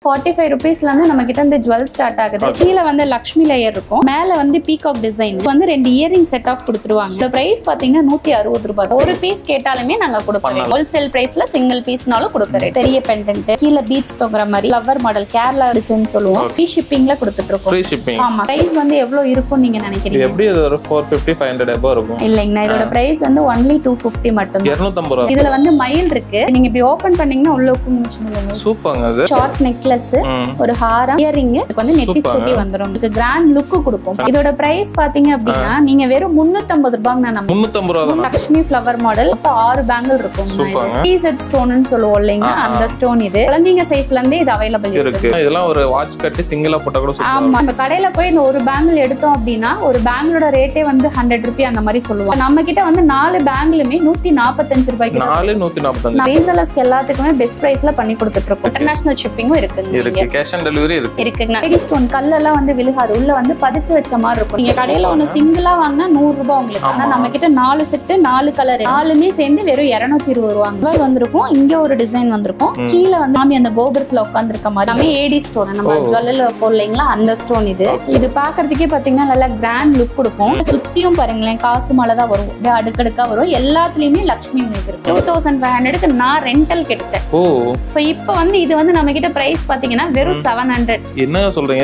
Forty five ருபீஸ்ல இருந்து நம்ம கிட்ட இந்த ஜுவல் ஸ்டார்ட் ஆகுது கீழே வந்து லக்ஷ்மி லேயர் இருக்கும் மேல வந்து பீகாக் டிசைன் வந்து ரெண்டு இயரிங் செட் ஆஃப் கொடுத்துருவாங்க இந்த பிரைஸ் பாத்தீங்கன்னா நூத்தி அறுபது ரூபாய் ஒரு பீஸ் கேட்டாலுமே நாங்க கொடுக்குறோம் ஹோல்சேல் பிரைஸ்ல சிங்கிள் பீஸ்னாலும் கொடுக்குறேன் பெரிய பெண்டன்ட் கீழே பீட்ஸ் தொங்குற மாதிரி ஃப்ளவர் மாடல் கேரளா டிசைன் சொல்லுவோம் ஃப்ரீ ஷிப்பிங்ல கொடுத்துட்டு இருக்கோம் ஃப்ரீ ஷிப்பிங் ஆமா பிரைஸ் வந்து எவ்வளவு இருக்கும் நீங்க இது நினைக்கிறீங்க எப்படி இது ஒரு ஃபோர் ஃபிஃப்டி ஃபைவ் ஹண்ட்ரட் எபோ இருக்கும் இல்லைங்கண்ணா இதோட பிரைஸ் வந்து ஒன்லி டூ ஃபிஃப்டி மட்டும் இரநூத்தம்பது ரூபா இதுல வந்து மயில் இருக்கு நீங்க இப்படி ஓபன் பண்ணீங்கன்னா உள்ள உட்காந்து சூப்பங்க அது ஷார்ட் நெக்லஸ் ம் ஒரு ஹாரம் இயரிங் இதுக்கு வந்து நெத்தி Super. சுட்டி வந்துரும் இதுக்கு கிராண்ட் லுக் கொடுக்கும் இதோட பிரைஸ் பாத்தீங்க அப்படின்னா நீங்க வெறும் 350 ரூபாய்ங்க நம்ம முந்நூற்றம்பது ரூபா தானே லக்ஷ்மி ஃப்ளவர் மாடல் மொத்தம் ஆறு பேங்கிள் இருக்கும் சூப்பர்ங்க. டீ செட் ஸ்டோன்னு சொல்லுவோம் இல்லைங்க அந்த ஸ்டோன் இது குழந்தைங்க சைஸ்ல இருந்தே இது அவைலபிள் இருக்கு இருக்கு இதெல்லாம் ஒரு வாட்ச் கட்டி சிங்கிளா போட்டா கூட சூப்பர் ஆமா நம்ம கடையில போய் இந்த ஒரு பேங்கிள் எடுத்தோம் அப்படின்னா ஒரு பேங்கிளோட ரேட்டே வந்து ஹண்ட்ரட் ருபி அந்த மாதிரி சொல்லுவோம் நம்ம கிட்ட வந்து நாலு பேங்கிளுமே நூத்தி நாற்பத்தஞ்சு ரூபாய்க்கு தான் நாலு நூத்தி நாற்பத்தஞ்சு ரீசலர்ஸ்க்கு எல்லாத்துக்குமே பெஸ்ட் பிரைஸ்ல பண்ணி கொடுத்துட்டு இருக்கோம் இன்டர்நேஷனல் ஷிப்பிங்கும் இருக்குங்க இருக்கு கேஷ் ஆன் டெலிவரி இருக்கு இருக்குங்கண்ணா லேடி ஸ்டோன் கல்லெல்லாம் வந்து விழுகாது உள்ள வந்து பதிச்சு வச்ச மாதிரி இருக்கும் நீங்க கடையில ஒண்ணு சிங்கிளா வாங்கினா நூறு ரூபாய் உங்களுக்கு ஆனா நம்ம கிட்ட நாலு செட்டு நாலு கலர் நாலுமே சேர்ந்து வெறும் இருநூத்தி இருபது ரூபாங்க கலர் வந்திருக்கும் இங்க ஒரு டிசைன் வந்திருக்கும் கீழே வந்து சாமி அந்த கோபுரத்துல உட்காந்துருக்க மாதிரி எல்லாமே ஏடி ஸ்டோன் நம்ம ஜுவல்ல வைப்போம் இல்லைங்களா அந்த ஸ்டோன் இது இது பாக்குறதுக்கே பாத்தீங்கன்னா நல்லா கிராண்ட் லுக் கொடுக்கும் சுத்தியும் பாருங்களேன் காசு மாலை தான் வரும் அப்படியே அடுக்கடுக்கா வரும் எல்லாத்துலயுமே லக்ஷ்மி இமேஜ் இருக்கு டூ தௌசண்ட் ஃபைவ் ஹண்ட்ரடுக்கு நான் ரெண்டல் எடுத்தேன் ஓ சோ இப்போ வந்து இது வந்து நம்ம கிட்ட பிரைஸ் பாத்தீங்கன்னா வெறும் செவன் ஹண்ட்ரட் என்ன சொல்றீங்க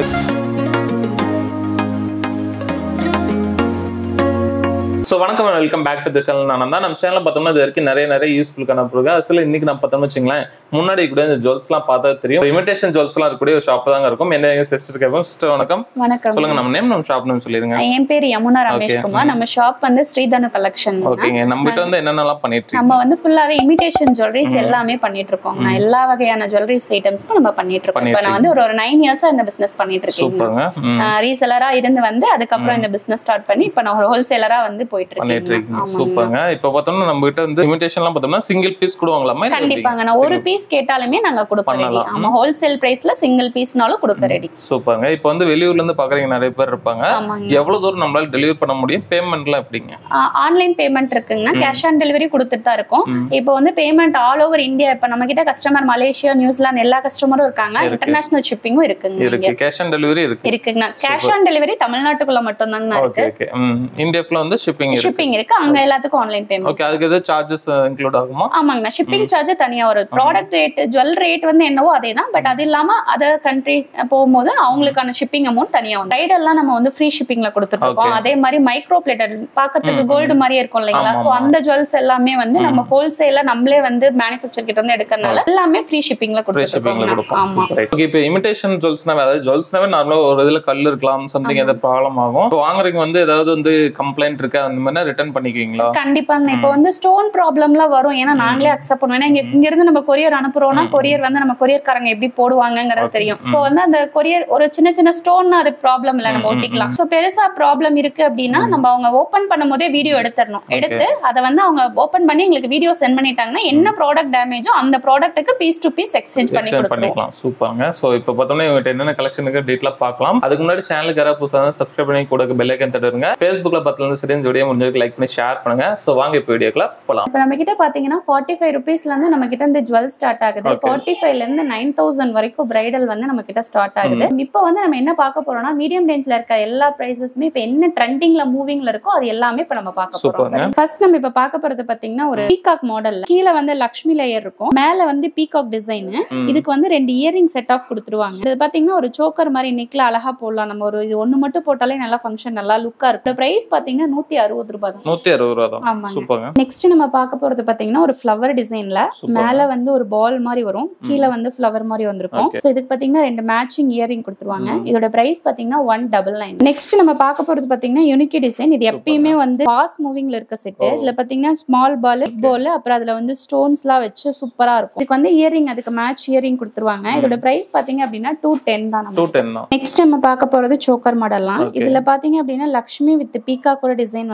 ஸோ வணக்கம் welcome back to the channel நான் தான் நம்ம சேனல் பார்த்தோம்னா இது வரைக்கும் நிறைய நிறைய யூஸ்ஃபுல் பொருள் அதில் இன்னைக்கு நம்ம பார்த்தோம்னு வச்சுங்களேன் முன்னாடி கூட இந்த ஜுவல்ஸ்லாம் பார்த்தா தெரியும் இமிடேஷன் ஜுவல்ஸ்லாம் இருக்கக்கூடிய ஒரு ஷாப் தாங்க இருக்கும் என்ன சிஸ்டர் கேட்போம் சிஸ்டர் வணக்கம் வணக்கம் சொல்லுங்க நம்ம நேம் நம்ம ஷாப் நேம் சொல்லிருங்க என் பேர் யமுனா ரமேஷ்குமார் நம்ம ஷாப் வந்து ஸ்ரீதனு கலெக்ஷன் ஓகேங்க நம்ம கிட்ட வந்து என்னென்னலாம் பண்ணிட்டு இருக்கீங்க நம்ம வந்து ஃபுல்லாவே இமிடேஷன் ஜுவல்லரிஸ் எல்லாமே பண்ணிட்டு இருக்கோம் நான் எல்லா வகையான ஜுவல்லரிஸ் ஐட்டம்ஸ்க்கும் நம்ம பண்ணிட்டு இருக்கோம் இப்போ நான் வந்து ஒரு ஒரு நைன் இயர்ஸா இந்த பிசினஸ் பண்ணிட்டு இருக்கேன் சூப்பருங்க ம், ரீசெலரா இருந்து வந்து அதுக்கப்புறம் இந்த பிசினஸ் ஸ்டார்ட் பண்ணி இப்போ நான் ஒரு ஹோல்சேலரா வந்து போயிட்டு பண்ணிட்டு இருக்கேன் இருக்கீங்க சூப்பருங்க இப்போ பார்த்தோம்னா நம்ம கிட்ட வந்து இமிடேஷன்லாம் பார்த்தோம்னா சிங்கிள் பீஸ் கூட வாங்கலாமா இல்ல கண்டிப்பாங்க நான் ஒரு பீஸ் கேட்டாலுமே நாங்க கொடுக்க ரெடி ஆமா ஹோல்சேல் பிரைஸ்ல சிங்கிள் பீஸ்னாலும் கொடுக்க ரெடி சூப்பருங்க இப்போ வந்து வெளியூர்ல இருந்து பாக்குறீங்க நிறைய பேர் இருப்பாங்க ஆமாங்க எவ்வளவு தூரம் நம்மளால டெலிவரி பண்ண முடியும் பேமெண்ட்லாம் எப்படிங்க ஆன்லைன் பேமெண்ட் இருக்குங்கன்னா கேஷ் ஆன் டெலிவரி கொடுத்துட்டு தான் இருக்கும் இப்போ வந்து பேமெண்ட் ஆல் ஓவர் இந்தியா இப்போ நம்ம கிட்ட கஸ்டமர் மலேசியா நியூசிலாந்து எல்லா கஸ்டமரும் இருக்காங்க இன்டர்நேஷனல் ஷிப்பிங்கும் இருக்குங்க இங்க. இருக்கு கேஷ் ஆன் டெலிவரி இருக்கு இருக்குங்கண்ணா கேஷ் ஆன் டெலிவரி தமிழ்நாட்டுக்குள்ள மட்டும் தாங்கண்ணா இருக்கு ஓகே ஓகே ம் இந்தியா ஃபுல்லா வந்து ஷிப்பிங் இருக்கு ஷிப்பிங் இருக்கு அங்க எல்லாத்துக்கும் ஆன்லைன் பேமெண்ட் ஓகே அதுக்கு எதாவது சார்ஜஸ் இன்க்ளூட் ஆகுமா ஆமாங்கண்ணா ஷிப்பிங் சார்ஜ் தனியா வரும் ப்ராடக்ட் ரேட் ஜுவல் ரேட் வந்து என்னவோ அதே தான் பட் அது இல்லாம அதர் கண்ட்ரி போகும்போது அவங்களுக்கான ஷிப்பிங் அமௌண்ட் தனியா வந்து ரைடெல்லாம் நம்ம வந்து ஃப்ரீ ஷிப்பிங்ல கொடுத்துட்டு இருக்கோம் அதே மாதிரி மைக்ரோ பிளேட்டட் பாக்கிறதுக்கு கோல்டு மாதிரியே இருக்கும் இல்லைங்களா சோ அந்த ஜுவல்ஸ் எல்லாமே வந்து நம்ம ஹோல்சேல நம்மளே வந்து மேனுஃபேக்சர் கிட்ட வந்து எடுக்கறனால எல்லாமே ஃப்ரீ ஷிப்பிங்ல ஃப்ரீ ஷிப்பிங்ல கொடுத்துருக்கோம் ஆமா கொடுப்போம் ஓகே இப்போ இமிடேஷன் ஜுவல்ஸ்னாவே அதாவது ஜுவல்ஸ்னாவே நார்மலா ஒரு இதுல கல் இருக்கலாம் சம்திங் ஏதாவது ப்ராப்ளம் ஆகும் இப்போ வாங்குறவங்க வந்து ஏதாவது வந்து கம்ப்ளைண்ட் இருக்கு அந்த மாதிரி ரிட்டர்ன் பண்ணிக்குவீங்களா கண்டிப்பாங்க இப்போ வந்து ஸ்டோன் ப்ராப்ளம்லாம் வரும் ஏன்னா நாங்களே அக்செப்ட் பண்ணுவோம் ஏன்னா இங்க இங்க இருந்து நம்ம கொரியர் அனுப்புறோம்னா கொரியர் வந்து நம்ம கொரியர்காரங்க எப்படி போடுவாங்கங்கிறது தெரியும் சோ வந்து அந்த கொரியர் ஒரு சின்ன சின்ன ஸ்டோன் அது ப்ராப்ளம் இல்ல நம்ம ஒட்டிக்கலாம் சோ பெருசா ப்ராப்ளம் இருக்கு அப்படின்னா நம்ம அவங்க ஓபன் பண்ணும்போதே வீடியோ எடுத்துடணும் எடுத்து அதை வந்து அவங்க ஓபன் பண்ணி எங்களுக்கு வீடியோ சென்ட் பண்ணிட்டாங்கன்னா என்ன ப்ராடக்ட் டேமேஜோ அந்த ப்ராடக்ட்டுக்கு பீஸ் டு பீஸ் எக்ஸ்சேஞ்ச் பண்ணி எக்ஸ்டெண்ட் கொடுத்துருவோம் பண்ணிக்கலாம் சூப்பருங்க ஸோ இப்போ பார்த்தோம்னா இவங்ககிட்ட என்னென்ன கலெக்ஷன் இருக்கு டீட்டெயிலாக பார்க்கலாம் அதுக்கு முன்னாடி சேனலுக்கு யாராவது புதுசாக சப்ஸ்கிரைப் பண்ணி கூட பெல் ஐக்கன் தட்டுருங்க ஃபேஸ்புக்ல பார்த்துலேருந்து சரி இந்த வீடியோ முடிஞ்சதுக்கு லைக் பண்ணி ஷேர் பண்ணுங்க ஸோ வாங்க இப்போ வீடியோக்குள்ள போகலாம் இப்போ நம்ம கிட்ட பாத்தீங்கன்னா ஃபார்ட்டி ஃபைவ் ருபீஸ்ல இருந்து நம்ம கிட்ட இந்த ஜுவல் ஸ்டார்ட் ஆகுது ஃபார்ட்டி ஃபைவ்ல இருந்து நைன் தௌசண்ட் வரைக்கும் பிரைடல் வந்து நம்ம கிட்ட ஸ்டார்ட் ஆகுது இப்போ வந்து நம்ம என்ன பார்க்க போறோம்னா மீடியம் ரேஞ்ச்ல இருக்க எல்லா பிரைசஸுமே இப்போ என்ன ட்ரெண்டிங்ல மூவிங்ல இருக்கோ அது எல்லாமே இப்போ நம்ம பார்க்க போறோம் சூப்பர்ங்க. ஃபர்ஸ்ட் நம்ம இப்போ பார்க்க போறது பாத்தீங்கன்னா ஒரு பீகாக் மாடல்ல கீழே வந்து லக்ஷ்மி லேயர் இருக்கும் மேல வந்து பீகாக் டிசைன் ம். இதுக்கு வந்து ரெண்டு இயரிங் செட் ஆஃப் கொடுத்துருவாங்க இது பாத்தீங்கன்னா ஒரு சோக்கர் மாதிரி நெக்ல அழகா போடலாம் நம்ம ஒரு இது ஒண்ணு மட்டும் போட்டாலே நல்லா ஃபங்க்ஷன் நல்லா லுக்கா இருக்கும் பிரைஸ் பாத்தீங்கன்னா நூத்தி அறுபது ரூபாய் தான் நூற்றி அறுபது ரூபா தான் ஆமாங்க. சூப்பருங்க நெக்ஸ்ட் நம்ம பார்க்க போறது பாத்தீங்கன்னா ஒரு ஃப்ளவர் டிசைன்ல Super. மேல வந்து ஒரு பால் மாதிரி வரும் கீழ வந்து ஃப்ளவர் மாதிரி வந்திருக்கும் Okay. சோ இதுக்கு பாத்தீங்கன்னா ரெண்டு மேட்சிங் இயரிங் கொடுத்துருவாங்க இதோட பிரைஸ் பாத்தீங்கன்னா ஒன் டபுள் நைன் நெக்ஸ்ட் நம்ம பார்க்க போறது பாத்தீங்கன்னா யூனிக்கி டிசைன் இது எப்பயுமே வந்து ஃபாஸ்ட் மூவிங்ல இருக்க செட் இதுல பாத்தீங்கன்னா ஸ்மால் பால் பால் அப்புறம் அதுல வந்து ஸ்டோன்ஸ் எல்லாம் வச்சு சூப்பரா இருக்கும் இதுக்கு வந்து இயரிங் அதுக்கு மேட்ச் இயரிங் கொடுத்துருவாங்க இதோட பிரைஸ் பாத்தீங்க அப்படின்னா டூ டென் தான் டூ டென் தான் நெக்ஸ்ட் நம்ம பார்க்க போறது சோக்கர் மாடல்லாம் Okay. இதுல பாத்தீங்க அப்படின்னா லக்ஷ்மி வித் பீகாக்கோட டிசைன் வந்து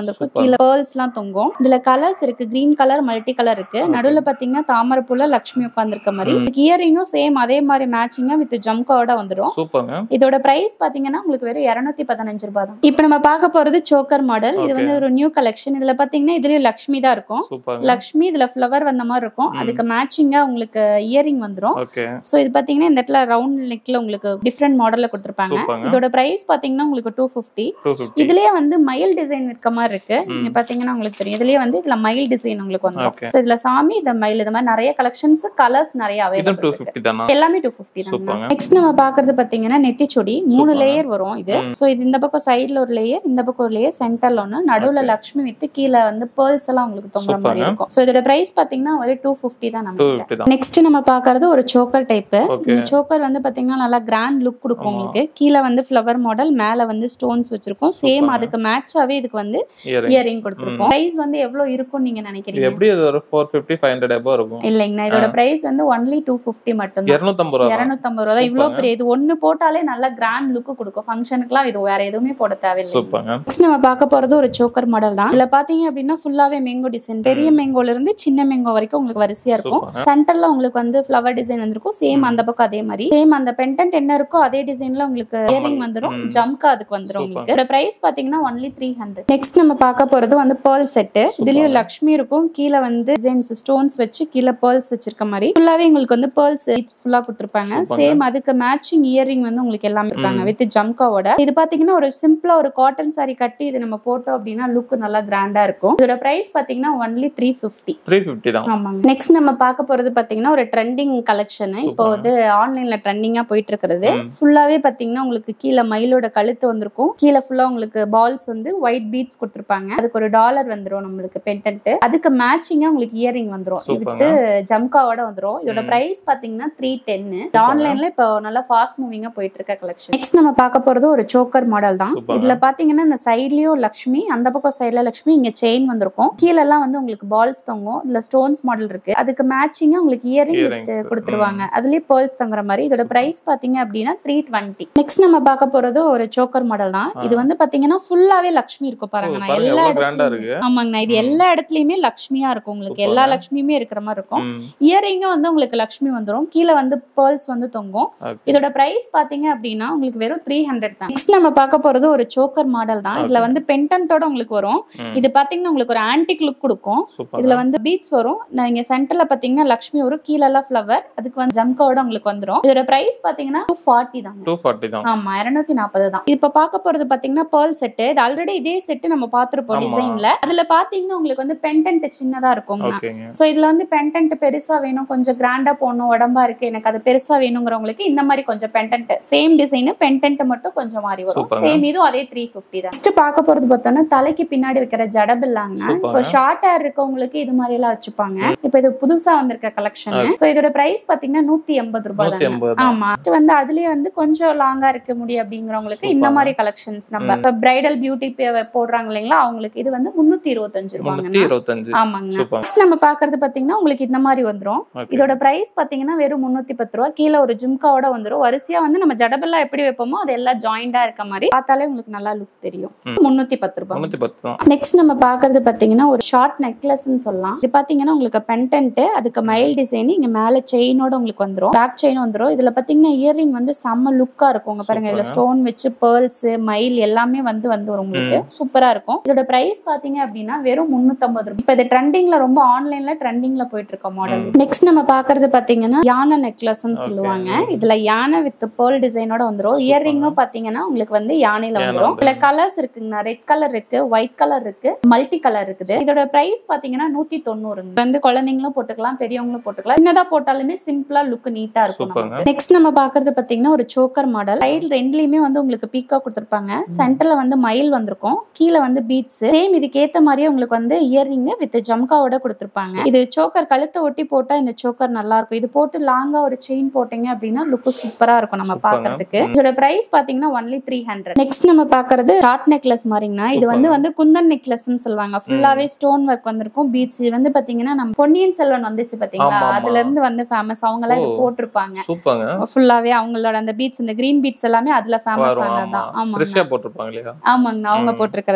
வந்திருக்கும் Super. கீழே பேர்ல்ஸ் எல்லாம் தொங்கும் இதுல கலர்ஸ் இருக்கு கிரீன் கலர் மல்டி கலர் இருக்கு Okay. நடுவுல பாத்தீங்கன்னா தாமரைப்பூல லக்ஷ்மி உட்கார்ந்திருக்க மாதிரி ம். இயரிங்கும் சேம் அதே மாதிரி மேட்சிங்கா வித் ஜம்காவோட வந்துரும் சூப்பர்ங்க இதோட பிரைஸ் பாத்தீங்கன்னா உங்களுக்கு வெறும் இருநூத்தி பதினஞ்சு ரூபாய் தான் இப்போ நம்ம பார்க்க போறது சோக்கர் மாடல் இது Okay. வந்து ஒரு நியூ கலெக்ஷன் இதுல பாத்தீங்கன்னா இதுலயும் லக்ஷ்மி தான் இருக்கும் சூப்பர்ங்க லக்ஷ்மி இதுல ஃப்ளவர் வந்த மாதிரி இருக்கும் ம். அதுக்கு மேட்சிங்கா உங்களுக்கு இயரிங் வந்துரும் ஓகே சோ இது பாத்தீங்கன்னா இந்த இடத்துல ரவுண்ட் நெக்ல உங்களுக்கு டிஃப்ரெண்ட் மாடல்ல கொடுத்துருப்பாங்க சூப்பர்ங்க இதோட பிரைஸ் பாத்தீங்கன்னா உங்களுக்கு டூ ஃபிஃப்டி டூ ஃபிஃப்டி இதுலயே வந்து மயில் டிசைன் இருக்க மாதிரி இருக்கு ம். நீங்க பாத்தீங்கன்னா உங்களுக்கு தெரியும் இதுலயே வந்து இதுல மயில் டிசைன் உங்களுக்கு வந்துரும் ஓகே So இதுல சாமி இந்த மயில் இந்த மாதிரி நிறைய கலெக்ஷன்ஸ் கலர்ஸ் நிறைய இதுவும் டூ அவைலபிள் இருக்கு ஃபிஃப்டி தானா எல்லாமே டூ ஃபிஃப்டி சூப்பர்ங்க. தான் நெக்ஸ்ட் நம்ம பாக்குறது பாத்தீங்கன்னா நெத்திச்சுடி மூணு சூப்பர்ங்க. லேயர் வரும் இது ம். சோ இது இந்த பக்கம் சைடுல ஒரு லேயர் இந்த பக்கம் ஒரு லேயர் சென்டர்ல ஒன்னு நடுவுல Okay. லக்ஷ்மி வித்து கீழே வந்து பேர்ல்ஸ் எல்லாம் உங்களுக்கு தொங்குற மாதிரி சூப்பர்ங்க. இருக்கும் சோ இதோட பிரைஸ் பாத்தீங்கன்னா ஒரு டூ ஃபிஃப்டி தான் டூ நம்ம ஃபிஃப்டி தான் நெக்ஸ்ட் நம்ம பாக்குறது ஒரு சோக்கர் டைப் ஓகே இந்த சோக்கர் வந்து பாத்தீங்கன்னா நல்லா கிராண்ட் லுக் கொடுக்கும் ஆமா. உங்களுக்கு கீழே வந்து ஃப்ளவர் மாடல் மேல வந்து ஸ்டோன்ஸ் வச்சிருக்கோம் சேம் சூப்பர்ங்க. அதுக்கு மேட்சாவே இதுக்கு வந்து இயரிங் இயரிங் கொடுத்துருப்போம் பிரைஸ் வந்து எவ்வளவு இருக்கும் நீங்க இது நினைக்கிறீங்க எப்படி இது ஒரு ஃபோர் ஃபிஃப்டி ஃபைவ் ஹண்ட்ரட் எபோ இருக்கும் இல்லைங்கண்ணா இதோட பிரைஸ் வந்து ஒன்லி டூ ஃபிஃப்டி மட்டும் இரநூத்தம்பது ரூபா தான். இருநூத்தம்பது ரூபா தான் இவ்வளவு சூப்பர்ங்க. பெரிய இது ஒண்ணு போட்டாலே நல்ல கிராண்ட் லுக் கொடுக்கும் ஃபங்க்ஷனுக்குலாம் இது வேற எதுவுமே போட தேவையில்லை சூப்பர்ங்க நெக்ஸ்ட் நம்ம பார்க்க போறது ஒரு சோக்கர் மாடல் தான் இதுல பாத்தீங்க அப்படின்னா ஃபுல்லாவே மேங்கோ டிசைன் பெரிய மேங்கோல இருந்து சின்ன மேங்கோ வரைக்கும் உங்களுக்கு வரிசையா இருக்கும் சூப்பர்ங்க சென்டர்ல உங்களுக்கு வந்து ஃப்ளவர் டிசைன் வந்திருக்கும் சேம் அந்த பக்கம் அதே மாதிரி சேம் அந்த பெண்டன்ட் என்ன இருக்கோ அதே டிசைன்ல உங்களுக்கு இயரிங் வந்துரும் ம். ஜம்கா அதுக்கு வந்துரும் Super. உங்களுக்கு இதோட பிரைஸ் பாத்தீங்கன்னா ஒன்லி த்ரீ ஹண்ட்ரட் நெக்ஸ்ட் நம்ம பார்க்க போறது வந்து பேர்ல் செட் இதுலயும் லக்ஷ்மி இருக்கும் கீழே வந்து டிசைன்ஸ் ஸ்டோன்ஸ் வச்சு கீழே பேர்ல்ஸ் வச்சிருக்க மாதிரி ஃபுல்லாவே உங்களுக்கு வந்து பேர்ல்ஸ் ஃபுல்லா கொடுத்துருப்பாங்க Super. சேம் அதுக்கு மேட்சிங் இயரிங் வந்து உங்களுக்கு எல்லாம் இருக்காங்க ம். வித் ஜம்காவோட இது பாத்தீங்கன்னா ஒரு சிம்பிளா ஒரு காட்டன் saree கட்டி இது நம்ம போட்டோம் அப்படின்னா லுக் நல்லா கிராண்டா இருக்கும் இதோட பிரைஸ் பாத்தீங்கன்னா only three fifty three fifty தான் ஆமாங்க நெக்ஸ்ட் நம்ம பார்க்க போறது பாத்தீங்கன்னா ஒரு ட்ரெண்டிங் கலெக்ஷன் இப்போ Super. வந்து ஆன்லைன்ல ட்ரெண்டிங்கா போயிட்டு இருக்கிறது ம். ஃபுல்லாவே பாத்தீங்கன்னா உங்களுக்கு கீழே மயிலோட கழுத்து வந்திருக்கும் கீழே ஃபுல்லா உங்களுக்கு பால்ஸ் வந்து ஒயிட் பீட்ஸ் கொடுத்துருப்பாங்க அதுக்கு ஒரு டாலர் வந்துரும் நம்மளுக்கு பென்டென்ட் அதுக்கு மேட்சிங்கா உங்களுக்கு இயரிங் வந்துரும் சூப்பர்ங்க. வித் ஜம்காவோட வந்துரும் இதோட ம். பிரைஸ் பாத்தீங்கன்னா த்ரீ டென்னு சூப்பர்ங்க. ஆன்லைன்ல இப்போ நல்லா ஃபாஸ்ட் மூவிங்கா போயிட்டு இருக்க கலெக்ஷன் நெக்ஸ்ட் நம்ம பார்க்க போறது ஒரு சோக்கர் மாடல் தான் சூப்பர்ங்க. இதுல பாத்தீங்கன்னா இந்த சைட்லயும் லக்ஷ்மி அந்த பக்கம் சைடுல லக்ஷ்மி இங்க செயின் வந்திருக்கும் கீழ எல்லாம் வந்து உங்களுக்கு பால்ஸ் தொங்கும் இதுல ஸ்டோன்ஸ் மாடல் இருக்கு அதுக்கு மேட்சிங்கா உங்களுக்கு இயரிங் வித் Earrings. கொடுத்துருவாங்க அதுலயே பேர்ல்ஸ் தங்குற மாதிரி இதோட பிரைஸ் பாத்தீங்க அப்படின்னா த்ரீ டுவெண்ட்டி நெக்ஸ்ட் நம்ம பார்க்க போறது ஒரு சோக்கர் மாடல் தான் ஆ. இது வந்து பாத்தீங்கன்னா ஃபுல்லாவே லக்ஷ்மி இருக்கும் பாருங்க ஓ, நான் பாருங்க, எல்லா எவ்வளவு grand ஆ இடத்துலயுமே இருக்கு. ஆமாங்கண்ணா இது ம். எல்லா இடத்துலயுமே லக்ஷ்மியா இருக்கும் உங்களுக்கு எல்லா சூப்பர்ங்க. லக்ஷ்மியுமே இருக்கிற மாதிரி இருக்கும் ம். இயரிங்கும் வந்து உங்களுக்கு லக்ஷ்மி வந்துரும் கீழே வந்து பேர்ல்ஸ் வந்து தொங்கும் Okay. இதோட பிரைஸ் பாத்தீங்க அப்படின்னா உங்களுக்கு வெறும் த்ரீ ஹண்ட்ரட் தான் நெக்ஸ்ட் நம்ம பார்க்க போறது ஒரு சோக்கர் மாடல் தான் இதுல Okay. வந்து பென்டன்ட்டோட உங்களுக்கு வரும் ம். இது பாத்தீங்கன்னா உங்களுக்கு ஒரு ஆன்டிக் லுக் கொடுக்கும் சூப்பர் இதுல வந்து பீட்ஸ் வரும் நீங்க சென்டர்ல பாத்தீங்கன்னா லக்ஷ்மி வரும் கீழ எல்லாம் ஃபிளவர் அதுக்கு வந்து ஜம்காவோட உங்களுக்கு வந்துரும் இதோட பிரைஸ் பாத்தீங்கன்னா டூ ஃபார்ட்டி தாங்க டூ ஃபார்ட்டி தான் ஆமா இருநூத்தி நாற்பது தான் இப்ப பார்க்க போறது பாத்தீங்கன்னா பேர்ல் செட் இது ஆல்ரெடி இதே செட் நம்ம பார்த்திருப்போம் ஆமா. டிசைன்ல அதுல பாத்தீங்கன்னா உங்களுக்கு வந்து பென்டென்ட் சின்னதா இருக்குங்க ஓகேங்க சோ இதுல வந்து பென்டென்ட் பெருசா வேணும் கொஞ்சம் கிராண்டா போடணும் உடம்பா இருக்கு எனக்கு அது பெருசா வேணுங்கிறவங்களுக்கு இந்த மாதிரி கொஞ்சம் பென்டென்ட் சேம் டிசைன் பென்டென்ட் மட்டும் கொஞ்சம் மாறி வரும் சூப்பர்ங்க. சேம் இதுவும் அதே த்ரீ ஃபிஃப்டி தான் நெக்ஸ்ட் பார்க்க போறது பார்த்தோம்னா தலைக்கு பின்னாடி வைக்கிற ஜடபில்லாங்க இப்போ சூப்பர்ங்க. ஷார்ட் ஹேர் இருக்கவங்களுக்கு இது மாதிரி எல்லாம் வச்சுப்பாங்க இப்போ இது புதுசா வந்திருக்க கலெக்ஷன் சோ இதோட பிரைஸ் பாத்தீங்கன்னா நூத்தி எண்பது ரூபாய் நூத்தி தான் எண்பது தான் ஆமா Next வந்து அதுலயே வந்து கொஞ்சம் லாங்கா இருக்க முடியும் அப்படிங்கிறவங்களுக்கு இந்த சூப்பர்ங்க. மாதிரி கலெக்ஷன்ஸ் நம்ம இப்ப பிரைடல் பியூட்டி போடுறாங்க இல்லைங்களா அவங்களுக்கு இது வந்து முன்னூத்தி இருபத்தஞ்சு முன்னூத்தி ரூபாங்க இருபத்தஞ்சு ஆமாங்க சூப்பர் நெக்ஸ்ட் நம்ம பாக்குறது பாத்தீங்கன்னா உங்களுக்கு இந்த மாதிரி வந்துரும் ஓகே இதோட பிரைஸ் பாத்தீங்கன்னா வெறும் முன்னூத்தி பத்து ரூபா கீழே ஒரு ஜும்காவோட வந்துரும் வரிசையா வந்து நம்ம ஜடபெல்லாம் எப்படி வைப்போமோ அது எல்லாம் ஜாயிண்டா இருக்க மாதிரி பார்த்தாலே உங்களுக்கு நல்லா லுக் தெரியும் ம். முன்னூத்தி பத்து ரூபாய் முன்னூத்தி பத்து தான் நெக்ஸ்ட் நம்ம பாக்குறது பாத்தீங்கன்னா ஒரு ஷார்ட் நெக்லஸ்ன்னு சொல்லலாம் இது பாத்தீங்கன்னா உங்களுக்கு பென்டென்ட் அதுக்கு மயில் டிசைன் இங்க மேல செயினோட உங்களுக்கு வந்துரும் பேக் செயின் வந்துரும் இதுல பாத்தீங்கன்னா இயரிங் வந்து செம்ம லுக்கா இருக்கும் உங்க பாருங்க இதுல Super. ஸ்டோன் வச்சு பேர்ல்ஸ் மயில் எல்லாமே வந்து வந்து வரும் உங்களுக்கு சூப்பரா இருக்கும் இதோட பிரைஸ் பாத்தீங்க அப்படின்னா வெறும் முன்னூத்தம்பது ரூபாய் இப்ப இது ட்ரெண்டிங்ல ரொம்ப ஆன்லைன்ல ட்ரெண்டிங்ல போயிட்டு இருக்க மாடல் நெக்ஸ்ட் நம்ம பாக்குறது பாத்தீங்கன்னா யானை நெக்லஸ்ன்னு Okay. சொல்லுவாங்க இதுல யானை வித் பேர்ல் டிசைனோட வந்துரும் Super. இயரிங்கும் பாத்தீங்கன்னா உங்களுக்கு வந்து யானையில யானை வந்துரும் வந்து. இதுல கலர்ஸ் இருக்குங்கண்ணா ரெட் கலர் இருக்கு ஒயிட் கலர் இருக்கு மல்டி கலர் இருக்குது இதோட பிரைஸ் பாத்தீங்கன்னா நூத்தி தொண்ணூறுங்க இது வந்து குழந்தைங்களும் போட்டுக்கலாம் பெரியவங்களும் போட்டுக்கலாம் சின்னதா போட்டாலுமே சிம்பிளா லுக் நீட்டா இருக்கும் சூப்பர்ங்க. நெக்ஸ்ட் நம்ம பாக்குறது பாத்தீங்கன்னா ஒரு சோக்கர் மாடல் சைடு ரெண்டுலயுமே வந்து உங்களுக்கு பீக்கா கொடுத்துருப்பாங்க சென்டர்ல வந்து மயில் வந்திருக்கும் கீழே வந்து பீட்ஸ் சேம் இதுக்கு ஏத்த மாதிரியே உங்களுக்கு வந்து இயரிங் வித் ஜம்காவோட கொடுத்துருப்பாங்க இது சோக்கர் கழுத்தை ஒட்டி போட்டா இந்த சோக்கர் நல்லா இருக்கும் இது போட்டு லாங்கா ஒரு செயின் போட்டீங்க அப்படின்னா லுக் சூப்பரா இருக்கும் நம்ம சூப்பர்ங்க. பாக்குறதுக்கு இதோட பிரைஸ் பாத்தீங்கன்னா ஒன்லி த்ரீ ஹண்ட்ரட் நெக்ஸ்ட் நம்ம பாக்குறது ஷார்ட் நெக்லஸ் மாதிரிங்கண்ணா இது வந்து சூப்பர்ங்க. வந்து குந்தன் நெக்லஸ்னு சொல்லுவாங்க ஃபுல்லாவே ஸ்டோன் ஒர்க் வந்திருக்கும் பீட்ஸ் இது வந்து பாத்தீங்கன்னா நம்ம பொன்னியின் செல்வன் வந்துச்சு பாத்தீங்களா ஆமா, ஆமா. அதுல இருந்து வந்து ஃபேமஸ் அவங்க எல்லாம் இது ஓ. போட்டிருப்பாங்க சூப்பர்ங்க ஃபுல்லாவே அவங்களோட அந்த பீட்ஸ் இந்த கிரீன் பீட்ஸ் எல்லாமே அதுல ஃபேமஸ் வரும் ஆனதுதான் ஆமா ஆமாங்க த்ரிஷா போட்டிருப்பாங்க இல்லையா ஆமாங்கண்ணா அவங்க ம். போட்டிருக்கிறதா இந்த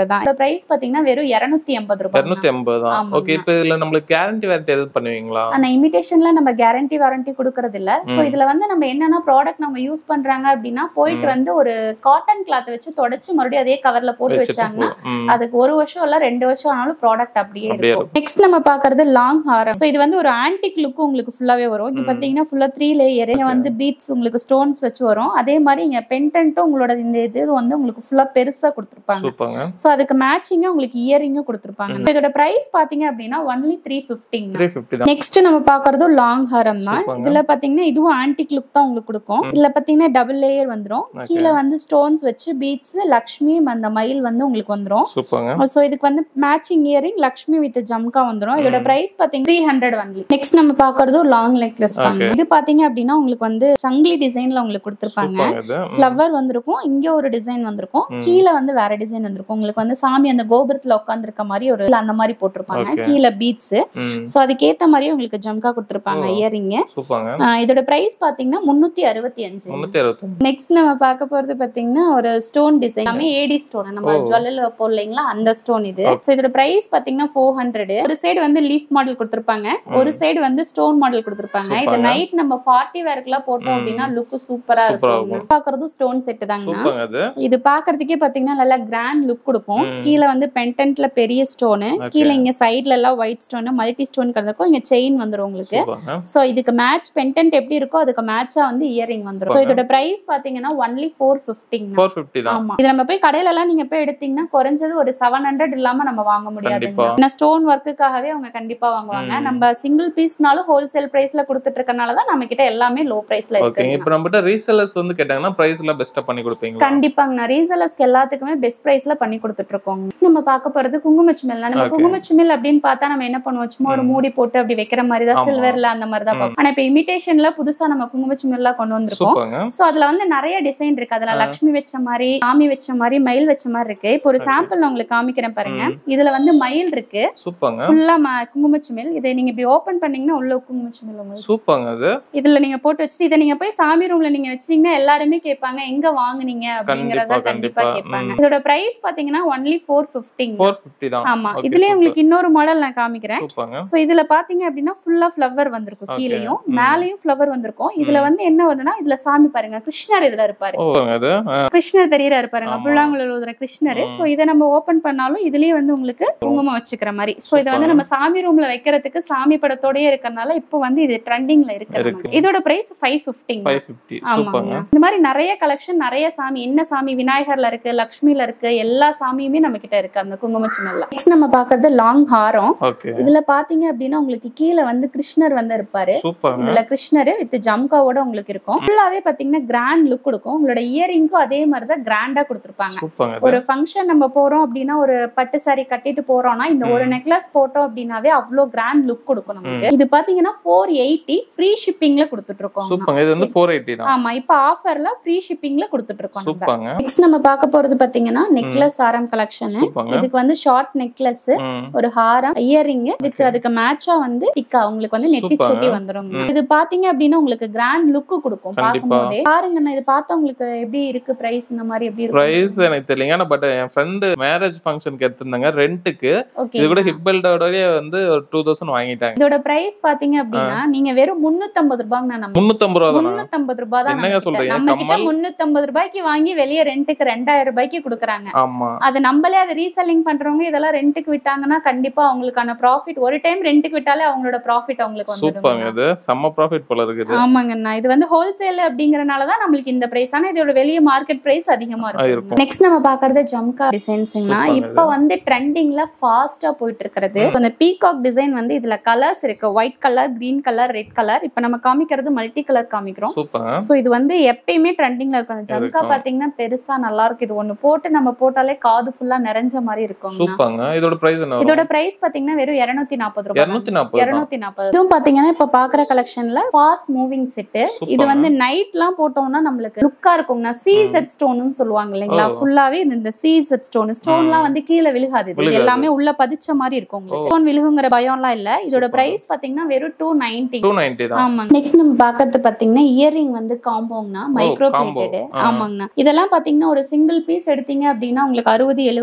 பிரைஸ் பாத்தீங்கன்னா வெறும் இருநூத்தி எண்பது ரூபாய் இருநூத்தி எண்பது தான் ஆமாங்க. ஓகே இப்போ இதுல நம்மளுக்கு கேரண்டி வேரண்டி எதுவும் பண்ணுவீங்களா ஆனா இமிடேஷன்ல நம்ம கேரண்டி வாரண்டி கொடுக்கறது இல்ல சோ ம். இதுல வந்து நம்ம என்னன்னா ப்ராடக்ட் நம்ம யூஸ் பண்றாங்க அப்படின்னா போயிட்டு ம். வந்து ஒரு காட்டன் கிளாத் வச்சு தொடச்சு மறுபடியும் அதே கவர்ல போட்டு வச்சுட்டு வச்சாங்கன்னா போ- ம். அதுக்கு ஒரு வருஷம் இல்ல ரெண்டு வருஷம் ஆனாலும் ப்ராடக்ட் அப்படியே அப்படியே இருக்கும் நெக்ஸ்ட் நம்ம பாக்குறது லாங் ஹாரம் சோ இது வந்து ஒரு ஆன்டிக் லுக் உங்களுக்கு ஃபுல்லாவே வரும் இங்க ம். பாத்தீங்கன்னா ஃபுல்லா த்ரீ லேயர் இங்க வந்து பீட்ஸ் உங்களுக்கு ஸ்டோன்ஸ் வச்சு வரும் அதே மாதிரி இங்க பென்டென்ட்டும் உங்களோட இந்த இது வந்து உங்களுக்கு ஃபுல்லா பெருசா கொடுத்துருப்பாங்க சூப்பர்ங்க சோ அதுக்கு மேட்சிங்கா உங்களுக்கு இயரிங்கும் கொடுத்துருப்பாங்க இப்ப இதோட பிரைஸ் பாத்தீங்க அப்படின்னா ஒன்லி த்ரீ ஃபிஃப்டிங் த்ரீ ஃபிஃப்டி தான் நெக்ஸ்ட் நம்ம பாக்குறதும் லாங் ஹாரம் தான் சூப்பர்ங்க. இதுல பாத்தீங்கன்னா இதுவும் ஆன்டிக் லுக் தான் உங்களுக்கு கொடுக்கும் இதுல பாத்தீங்கன்னா டபுள் லேயர் வந்துரும் Okay. கீழே வந்து ஸ்டோன்ஸ் வச்சு பீட்ஸ் லக்ஷ்மி அந்த மயில் வந்து உங்களுக்கு வந்துரும் சூப்பர்ங்க சோ இதுக்கு வந்து matching earring Lakshmi with jhumka வந்துரும் இதோட ம். பிரைஸ் பாத்தீங்கன்னா த்ரீ ஹண்ட்ரட் ஒன்லி நெக்ஸ்ட் நம்ம பாக்குறதும் லாங் நெக்லஸ் தாங்க Okay. இது பாத்தீங்க அப்படின்னா உங்களுக்கு வந்து சங்கிலி டிசைன்ல உங்களுக்கு கொடுத்துருப்பாங்க சூப்பர்ங்க இது ம். ஃப்ளவர் வந்திருக்கும் இங்க ஒரு டிசைன் வந்திருக்கும் ம். கீழே வந்து வேற டிசைன் வந்திருக்கும் உங்களுக்கு வந்து சாமி அந்த கோபுரத்துல உட்காந்துருக்க மாதிரி ஒரு அந்த மாதிரி போட்டிருப்பாங்க Okay. கீழே பீட்ஸ் ம். சோ அதுக்கேத்த மாதிரியே உங்களுக்கு ஜம்கா கொடுத்துருப்பாங்க ஓ. இயரிங் சூப்பர்ங்க இதோட பிரைஸ் பாத்தீங்கன்னா முன்னூத்தி அறுபத்தி அஞ்சு முன்னூத்தி அறுபத்தஞ்சு நெக்ஸ்ட் நம்ம பார்க்க போறது பாத்தீங்கன்னா ஒரு ஸ்டோன் டிசைன் எல்லாமே ஏடி ஸ்டோன் நம்ம ஓ. ஜுவல்ல போடலைங்களா அந்த ஸ்டோன் இது Okay. சோ இதோட பிரைஸ் பாத்தீங்கன்னா ஃபோர் ஹண்ட்ரட் ஒரு சைடு வந்து லீஃப் மாடல் கொடுத்துருப்பாங்க ஒரு சைடு வந்து ஸ்டோன் மாடல் கொடுத்துருப்பாங்க இது சூப்பர்ங்க. நைட் நம்ம பார்ட்டி வேர்க்குலாம் போட்டோம் ம். அப்படின்னா லுக் சூப்பரா சூப்பரா இருக்கும் இருக்கும். பாக்குறதும் ஸ்டோன் செட் தாங்கண்ணா சூப்பர்ங்க அது இது பாக்குறதுக்கே பாத்தீங்கன்னா நல்லா கிராண்ட் லுக் கொடுக்கும் ம். கீழே வந்து பென்டென்ட்ல பெரிய ஸ்டோனு Okay. கீழே இங்க சைடுல எல்லாம் ஒயிட் ஸ்டோன் மல்டி ஸ்டோன் கலந்துருக்கும் இங்க செயின் வந்துரும் உங்களுக்கு சூப்பர்ங்க சோ இதுக்கு மேட்ச் பென்டென்ட் எப்படி இருக்கோ அதுக்கு மேட்சா வந்து இயரிங் வந்துரும் சோ Okay. இதோட பிரைஸ் பாத்தீங்கன்னா ஒன்லி ஃபோர் ஃபிஃப்டிங் ஃபோர் ஃபிஃப்டி தான் ஆமா இது நம்ம போய் கடையில எல்லாம் நீங்க போய் எடுத்தீங்கன்னா குறைஞ்சது ஒரு செவன் ஹண்ட்ரட் இல்லாம நம்ம வாங்க முடியாது கண்டிப்பா. ஏன்னா ஸ்டோன் ஒர்க்குக்காகவே அவங்க கண்டிப்பா வாங்குவாங்க ம். நம்ம சிங்கிள் பீஸ்னாலும் ஹோல்சேல் பிரைஸ்ல கொடுத்துட்டு இருக்கனாலதான் நம்ம கிட்ட எல்லாமே லோ பிரைஸ்ல ஓகே இருக்கு இப்போ நம்மகிட்ட ரீசெல்லர்ஸ் வந்து கேட்டாங்கன்னா பிரைஸ் எல்லாம் பெஸ்ட்டா பண்ணி கொடுப்பீங்களா கண்டிப்பாங்க ரீசலர்ஸ்க்கு எல்லாத்துக்குமே பெஸ்ட் பிரைஸ்ல பண்ணி கொடுத்துட்டு இருக்கோம் Next நம்ம பார்க்க போறது குங்குமச்சிமில் நம்ம Okay. குங்குமச்சிமில் அப்படின்னு பார்த்தா நம்ம என்ன பண்ணுவோம் சும்மா ஒரு ம். மூடி போட்டு அப்படி வைக்கிற மாதிரி தான் ஆமா. சில்வர்ல அந்த மாதிரி தான் ம். பார்ப்போம் ஆனா இப்ப இமிடேஷன்ல புதுசா நம்ம குங்குமச்சிமில்லாம் கொண்டு வந்திருக்கோம் சூப்பர்ங்க சோ அதுல வந்து நிறைய டிசைன் இருக்கு அதுல ஆ. லக்ஷ்மி வச்ச மாதிரி சாமி வச்ச மாதிரி மயில் வச்ச மாதிரி இருக்கு இப்போ ஒரு Okay. சாம்பிள் நான் உங்களுக்கு காமிக்கிறேன் பாருங்க ம். இதுல வந்து மயில் இருக்கு சூப்பர்ங்க ஃபுல்லா குங்குமச்சிமில் இதை நீங்க இப்படி ஓபன் பண்ணீங்கன்னா உள்ள குங்குமச்சிமில் உங்களுக்கு சூப்பர்ங்க அது இதுல நீங்க போட்டு வச்சுட்டு இதை நீங்க போய் சாமி ரூம்ல நீங்க வச்சீங்கன்னா எல்லாருமே கேட்பாங்க எங்க வாங்குனீங்க அப்படிங்கறத கண்டிப்பா, கண்டிப்பா கண்டிப்பா. கேட்பாங்க ம். இதோட பிரைஸ் பாத்தீங்கன்னா ஒன்லி ஃபோர் பிப்டிங் ஃபோர் ஃபிஃப்டி தான் ஆமா Okay, இதுலயே super. உங்களுக்கு இன்னொரு மாடல் நான் காமிக்கிறேன் சூப்பர்ங்க சோ இதுல பாத்தீங்க அப்படின்னா ஃபுல்லா ஃப்ளவர் வந்திருக்கும் Okay. கீழேயும் ம். மேலயும் ஃப்ளவர் வந்திருக்கும் இதுல ம். வந்து என்ன வரும்னா இதுல சாமி பாருங்க கிருஷ்ணர் இதுல இருப்பாரு ஓ அது ஆ, கிருஷ்ணர் தெரியறாரு பாருங்க ஆமா. புல்லாங்குழல் ஊதுற கிருஷ்ணர் ம். சோ இதை நம்ம ஓபன் பண்ணாலும் இதுலயே வந்து உங்களுக்கு குங்குமம் வச்சுக்கிற மாதிரி சோ இதை வந்து Super. நம்ம சாமி ரூம்ல வைக்கிறதுக்கு சாமி படத்தோடயே இருக்கறனால இப்போ வந்து இது ட்ரெண்டிங்ல இருக்கு இருக்கு. நமக்கு. இதோட பிரைஸ் ஃபைவ் பிப்டிங் ஃபைவ் ஃபிஃப்டி சூப்பர்ங்க இந்த மாதிரி நிறைய கலெக்ஷன் நிறைய சாமி என்ன சாமி விநாயகர்ல இருக்கு லக்ஷ்மில இருக்கு எல்லா சாமியுமே நம்ம கிட்ட இருக்கு அந்த குங்குமச்சிமல்ல நெக்ஸ்ட் நம்ம பாக்குறது லாங் ஹாரம் ஓகே இதுல பாத்தீங்க அப்படின்னா உங்களுக்கு கீழே வந்து கிருஷ்ணர் வந்து இருப்பாரு சூப்பர்ங்க இதுல கிருஷ்ணர் வித் ஜம்காவோட உங்களுக்கு இருக்கும் ஃபுல்லாவே பாத்தீங்கன்னா கிராண்ட் லுக் கொடுக்கும் உங்களோட இயரிங்க்கும் அதே மாதிரி தான் கிராண்டா கொடுத்துருப்பாங்க சூப்பர்ங்க ஒரு ஃபங்க்ஷன் நம்ம போறோம் அப்படின்னா ஒரு பட்டு saree கட்டிட்டு போறோம்னா இந்த ஒரு ம். நெக்லஸ் போட்டோம் அப்படின்னாவே அவ்வளோ கிராண்ட் லுக் கொடுக்கும் நமக்கு ம். இது பாத்தீங்கன்னா ஃபோர் எயிட்டி ஃப்ரீ ஷிப்பிங்ல கொடுத்துட்டு இருக்கோம் சூப்பர்ங்க இது வந்து ஃபோர் எயிட்டி தான் ஆமா இப்ப ஆஃபர்ல ஃப்ரீ ஷிப்பிங்ல கொடுத்துட்டு இருக்கோம் நம்ம சூப்பர்ங்க நெக்ஸ்ட் நம்ம பார்க்க போறது பாத்தீங்கன்னா நெக்லஸ் ஆரம் கலெக்ஷன் சூப்பர்ங்க இதுக்கு வந்து ஷார்ட் நெக்லஸ் ம் ஒரு ஹாரம் இயரிங் வித் Okay. அதுக்கு மேட்சா வந்து டிக்கா உங்களுக்கு வந்து நெத்தி Super. சுட்டி வந்துரும் ம். இது பாத்தீங்க அப்படின்னா உங்களுக்கு கிராண்ட் லுக் கொடுக்கும் கண்டிப்பா. பார்க்கும்போதே பாருங்கண்ணா இது பார்த்தா உங்களுக்கு எப்படி இருக்கு பிரைஸ் இந்த மாதிரி எப்படி பிரைஸ் இருக்கு எனக்கு தெரியலங்க ஆனா பட் என் ஃப்ரெண்டு மேரேஜ் ஃபங்க்ஷனுக்கு எடுத்திருந்தாங்க ரெண்ட்டுக்கு ஓகே இது கூட ஹிப் பெல்டோடய வந்து ஒரு டூ தௌசண்ட் வாங்கிட்டாங்க இதோட பிரைஸ் பாத்தீங்க அப்படின்னா நீங்க வெறும் 350 ரூபாய்ங்க நம்ம முன்னூத்தம்பது ரூபா தானா முன்னூத்தம்பது ரூபாய் தான் என்னங்க நம்ம கிட்ட. சொல்றீங்க? நம்ம கிட்ட கம்மல்? முன்னூத்தம்பது ரூபாய்க்கு வாங்கி வெளியே ரெண்டுக்கு ரெண்டாயிரம் ரூபாய்க்கு கொடுக்குறாங்க ஆமா அது நம்மளே அதை ரீசெல்லிங் பண்றவங்க இதெல்லாம் ரெண்டுக்கு விட்டாங்கன்னா கண்டிப்பா அவங்களுக்கான ப்ராஃபிட் ஒரு டைம் ரெண்டுக்கு விட்டாலே அவங்களோட ப்ராஃபிட் அவங்களுக்கு சூப்பர்ங்க வந்துடும் இது செம்ம ப்ராஃபிட் போல இருக்குது ஆமாங்கண்ணா இது வந்து ஹோல்சேல் அப்படிங்கறனால தான் நம்மளுக்கு இந்த பிரைஸ் ஆனா இதோட வெளிய மார்க்கெட் பிரைஸ் அதிகமா ஆ, இருக்கும் இருக்கும். நெக்ஸ்ட் நம்ம பாக்குறது ஜம்கா டிசைன்ஸ்னா Super இப்போ வந்து ட்ரெண்டிங்ல ஃபாஸ்டா போயிட்டு இருக்கிறது அந்த பீகாக் டிசைன் வந்து இதுல கலர்ஸ் இருக்கு white colour green colour red colour இப்போ நம்ம காமிக்கிறது மல்டி கலர் காமிக்கிறோம் சூப்பர்ங்க சோ இது வந்து எப்பயுமே ட்ரெண்டிங்ல இருக்கும் அந்த ஜம்கா இருக்கும். பாத்தீங்கன்னா பெருசா நல்லா இருக்கு இது ஒண்ணு போட்டு நம்ம போட்டாலே காது ஃபுல்லா நிறைஞ்ச மாதிரி இருக்கும் சூப்பர்ங்க இதோட பிரைஸ் என்ன இதோட வரும் பிரைஸ் பாத்தீங்கன்னா வெறும் 240 நாற்பது ரூபாய் இருநூத்தி நாற்பது தான் இருநூத்தி நாற்பது இதுவும் பாத்தீங்கன்னா இப்ப பாக்குற கலெக்ஷன்ல ஃபாஸ்ட் மூவிங் செட் இது சூப்பர்ங்க. வந்து நைட்லாம் போட்டோம்னா நம்மளுக்கு லுக்கா இருக்கும்னா சி ம். செட் ஸ்டோன்னு சொல்லுவாங்க இல்லைங்களா ஓ. ஃபுல்லாவே இந்த- இந்த சி செட் ஸ்டோன் ஸ்டோன்லாம் ம். வந்து கீழே விழுகாது இது. இது விழுகாது. எல்லாமே உள்ள பதிச்ச மாதிரி இருக்கும் உங்களுக்கு ஸ்டோன் விழுகுங்கிற பயம்லாம் இல்ல இதோட சூப்பர். பிரைஸ் பாத்தீங்கன்னா வெறும் டூ நைன்டி டூ நைன்டி தான் ஆமாங்க நெக்ஸ்ட் நம்ம பாக்குறது பாத்தீங்கன்னா இயரிங் வந்து காம்போங்கனா மைக்ரோ combo. பிளேட்டட் ஆ. ஆமாங்கண்ணா இதெல்லாம் பாத்தீங்கன்னா ஒரு சிங்கிள் பீஸ் எடுத்தீங்க அப்படின்னா உங்களுக்கு அறுபது எழுபது